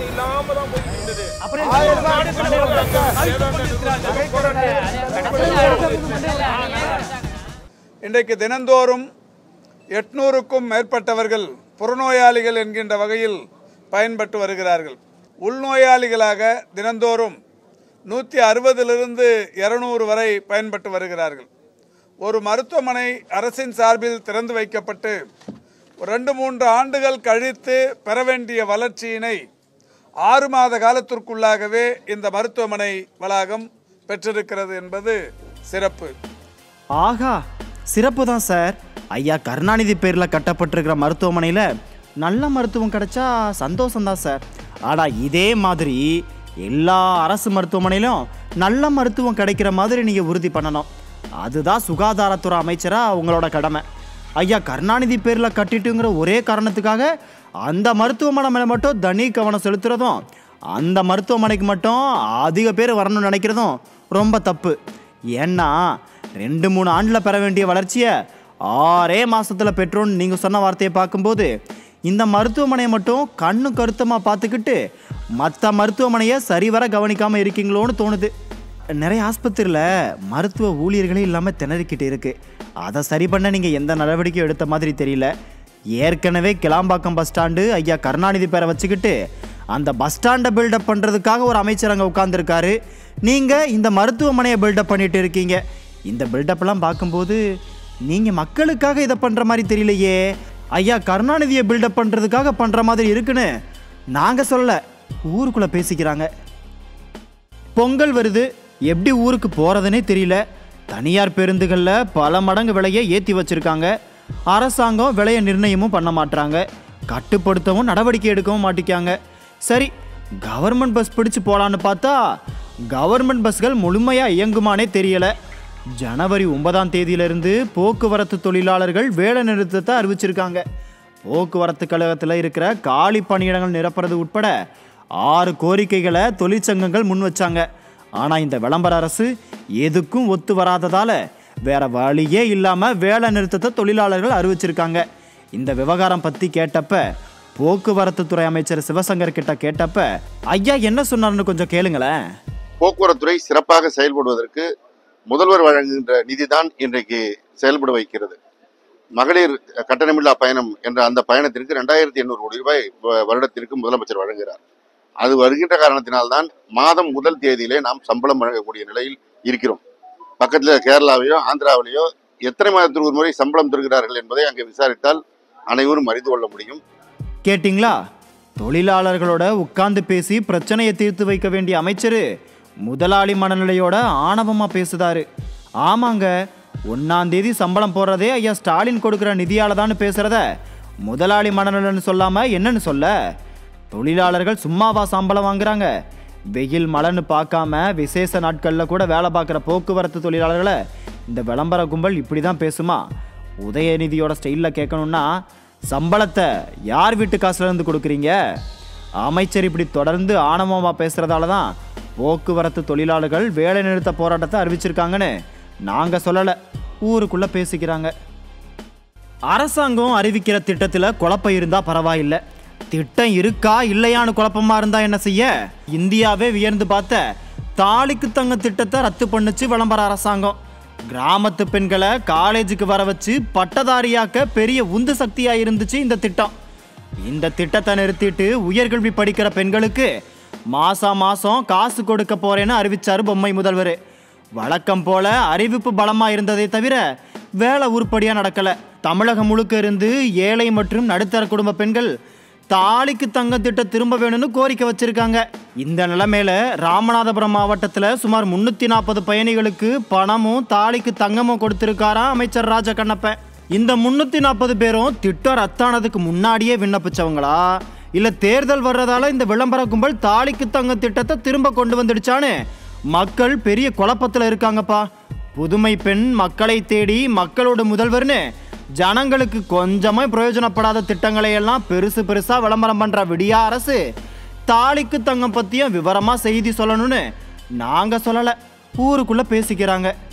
பேச்சுவார்த்தை இல்லாம தான் போயிட்டு இருந்தது இன்றைக்கு தினந்தோறும் எட்நூறுக்கும் மேற்பட்டவர்கள் புறநோயாளிகள் என்கின்ற வகையில் பயன்பட்டு வருகிறார்கள் உள்நோயாளிகளாக தினந்தோறும் நூற்றி அறுபதிலிருந்து இருநூறு வரை பயன்பட்டு வருகிறார்கள் ஒரு மருத்துவமனை அரசின் சார்பில் திறந்து வைக்கப்பட்டு ரெண்டு மூன்று ஆண்டுகள் கழித்து பெற வேண்டிய வளர்ச்சியினை ஆறு மாத காலத்திற்குள்ளாகவே இந்த மருத்துவமனை வளாகம் பெற்றிருக்கிறது என்பது சிறப்பு ஆகா சிறப்பு தான் சார் ஐயா கருணாநிதி பேரில் கட்டப்பட்டிருக்கிற மருத்துவமனையில் நல்ல மருத்துவம் கிடைச்சா சந்தோஷம்தான் சார் ஆனால் இதே மாதிரி எல்லா அரசு மருத்துவமனையிலும் நல்ல மருத்துவம் கிடைக்கிற மாதிரி நீங்கள் உறுதி பண்ணணும் அதுதான் சுகாதாரத்துறை அமைச்சராக உங்களோட கடமை ஐயா கருணாநிதி பேரில் கட்டிட்டுங்கிற ஒரே காரணத்துக்காக அந்த மருத்துவமனை மேலே மட்டும் தனி கவனம் செலுத்துறதும் அந்த மருத்துவமனைக்கு மட்டும் அதிக பேர் வரணும்னு நினைக்கிறதும் ரொம்ப தப்பு ஏன்னா ரெண்டு மூணு ஆண்டில் பெற வேண்டிய வளர்ச்சியை ஆறே மாசத்தில் பெற்றோன்னு நீங்கள் சொன்ன வார்த்தையை பார்க்கும்போது இந்த மருத்துவமனையை மட்டும் கண்ணு கருத்தமாக பார்த்துக்கிட்டு மற்ற மருத்துவமனையை சரிவர கவனிக்காமல் இருக்கீங்களோன்னு தோணுது நிறைய ஆஸ்பத்திரியில் மருத்துவ ஊழியர்களே இல்லாமல் திணறிக்கிட்டு இருக்கு அதை சரி பண்ண நீங்கள் எந்த நடவடிக்கையும் எடுத்த மாதிரி தெரியல ஏற்கனவே கிளாம்பாக்கம் பஸ் ஸ்டாண்டு ஐயா கருணாநிதி பேரை வச்சுக்கிட்டு அந்த பஸ் ஸ்டாண்டை பில்டப் பண்ணுறதுக்காக ஒரு அமைச்சர் அங்கே உட்காந்துருக்காரு நீங்கள் இந்த மருத்துவமனையை பில்டப் பண்ணிட்டு இருக்கீங்க இந்த பில்டப்லாம் பார்க்கும்போது நீங்கள் மக்களுக்காக இதை பண்ணுற மாதிரி தெரியலையே ஐயா கருணாநிதியை பில்டப் பண்ணுறதுக்காக பண்ணுற மாதிரி இருக்குன்னு நாங்கள் சொல்லலை ஊருக்குள்ளே பேசிக்கிறாங்க பொங்கல் வருது எப்படி ஊருக்கு போகிறதுனே தெரியல தனியார் பேருந்துகளில் பல மடங்கு விலையை ஏற்றி வச்சிருக்காங்க அரசாங்கம் விலையை நிர்ணயமும் பண்ண மாட்றாங்க கட்டுப்படுத்தவும் நடவடிக்கை எடுக்கவும் மாட்டிக்காங்க சரி கவர்மெண்ட் பஸ் பிடிச்சு போகலான்னு பார்த்தா கவர்மெண்ட் பஸ்கள் முழுமையாக இயங்குமானே தெரியல ஜனவரி ஒன்பதாம் தேதியிலிருந்து போக்குவரத்து தொழிலாளர்கள் வேலை நிறுத்தத்தை அறிவிச்சிருக்காங்க போக்குவரத்து கழகத்தில் இருக்கிற காலி பணியிடங்கள் நிரப்புறது உட்பட ஆறு கோரிக்கைகளை தொழிற்சங்கங்கள் முன் வச்சாங்க ஆனால் இந்த விளம்பர அரசு எதுக்கும் ஒத்து வராததால வேற வழியே இல்லாமல் வேலை நிறுத்தத்தை தொழிலாளர்கள் அறிவிச்சிருக்காங்க இந்த விவகாரம் பற்றி கேட்டப்ப போக்குவரத்து துறை அமைச்சர் சிவசங்கர் கிட்ட கேட்டப்ப ஐயா என்ன சொன்னார்னு கொஞ்சம் கேளுங்களேன் போக்குவரத்துறை சிறப்பாக செயல்படுவதற்கு முதல்வர் வழங்குகின்ற நிதிதான் இன்றைக்கு செயல்பட வைக்கிறது மகளிர் கட்டணமில்லா பயணம் என்ற அந்த பயணத்திற்கு ரெண்டாயிரத்தி எண்ணூறு கோடி ரூபாய் வ- வருடத்திற்கு முதலமைச்சர் வழங்குகிறார் அது வருகின்ற காரணத்தினால்தான் மாதம் முதல் தேதியிலே நாம் சம்பளம் வழங்கக்கூடிய நிலையில் இருக்கிறோம் பக்கத்தில் கேரளாவிலோ ஆந்திராவிலேயோ எத்தனை மாதத்திற்கு ஒரு முறை சம்பளம் தருகிறார்கள் என்பதை அங்கே விசாரித்தால் அனைவரும் அறிந்து கொள்ள முடியும் கேட்டிங்களா தொழிலாளர்களோட உட்கார்ந்து பேசி பிரச்சனையை தீர்த்து வைக்க வேண்டிய அமைச்சர் முதலாளி மனநிலையோட ஆணவமா பேசுதாரு ஆமாங்க ஒன்னாம் தேதி சம்பளம் போடுறதே ஐயா ஸ்டாலின் கொடுக்குற நிதியால தான் பேசுறத முதலாளி மனநிலைன்னு சொல்லாம என்னன்னு சொல்ல தொழிலாளர்கள் சும்மாவா சம்பளம் வாங்குறாங்க வெயில் மழைன்னு பார்க்காம விசேஷ நாட்களில் கூட வேலை பார்க்குற போக்குவரத்து தொழிலாளர்களை இந்த விளம்பர கும்பல் இப்படி தான் பேசுமா உதயநிதியோட ஸ்டைலில் கேட்கணும்னா சம்பளத்தை யார் வீட்டு காசுல இருந்து கொடுக்குறீங்க அமைச்சர் இப்படி தொடர்ந்து ஆணவமாக பேசுறதால தான் போக்குவரத்து தொழிலாளர்கள் வேலை நிறுத்த போராட்டத்தை அறிவிச்சிருக்காங்கன்னு நாங்கள் சொல்லலை ஊருக்குள்ளே பேசிக்கிறாங்க அரசாங்கம் அறிவிக்கிற திட்டத்தில் குழப்பம் இருந்தால் பரவாயில்லை திட்டம் இருக்கா இல்லையான்னு குழப்பமா இருந்தா என்ன செய்ய இந்தியாவே வியர்ந்து பார்த்த தாலிக்கு தங்க திட்டத்தை ரத்து பண்ணுச்சு விளம்பர அரசாங்கம் கிராமத்து பெண்களை காலேஜுக்கு வர வச்சு பட்டதாரியாக்க பெரிய உந்து சக்தியா இருந்துச்சு இந்த திட்டம் இந்த திட்டத்தை நிறுத்திட்டு உயர்கல்வி படிக்கிற பெண்களுக்கு மாசம் மாசம் காசு கொடுக்க போறேன்னு அறிவிச்சாரு பொம்மை முதல்வர் வழக்கம் போல அறிவிப்பு பலமா இருந்ததே தவிர வேலை உருப்படியா நடக்கல தமிழகம் முழுக்க இருந்து ஏழை மற்றும் நடுத்தர குடும்ப பெண்கள் தாலிக்கு தங்க திட்டம் திரும்ப வேணும்னு கோரிக்கை வச்சிருக்காங்க இந்த நிலைமையில ராமநாதபுரம் மாவட்டத்தில் சுமார் முன்னூத்தி நாற்பது பயணிகளுக்கு பணமும் தாலிக்கு தங்கமும் கொடுத்திருக்காரா அமைச்சர் ராஜ கண்ணப்பன் இந்த முன்னூத்தி நாற்பது பேரும் திட்டம் ரத்தானதுக்கு முன்னாடியே விண்ணப்பிச்சவங்களா இல்ல தேர்தல் வர்றதால இந்த விளம்பர கும்பல் தாலிக்கு தங்க திட்டத்தை திரும்ப கொண்டு வந்துடுச்சான்னு மக்கள் பெரிய குழப்பத்துல இருக்காங்கப்பா புதுமை பெண் மக்களை தேடி மக்களோட முதல்வர்னு ஜனங்களுக்கு கொஞ்சமே பிரயோஜனப்படாத திட்டங்களை எல்லாம் பெருசு பெருசா விளம்பரம் பண்ற விடியா அரசு தாலிக்கு தங்கம் பத்தியும் விவரமா செய்தி சொல்லணும்னு நாங்க சொல்லல ஊருக்குள்ள பேசிக்கிறாங்க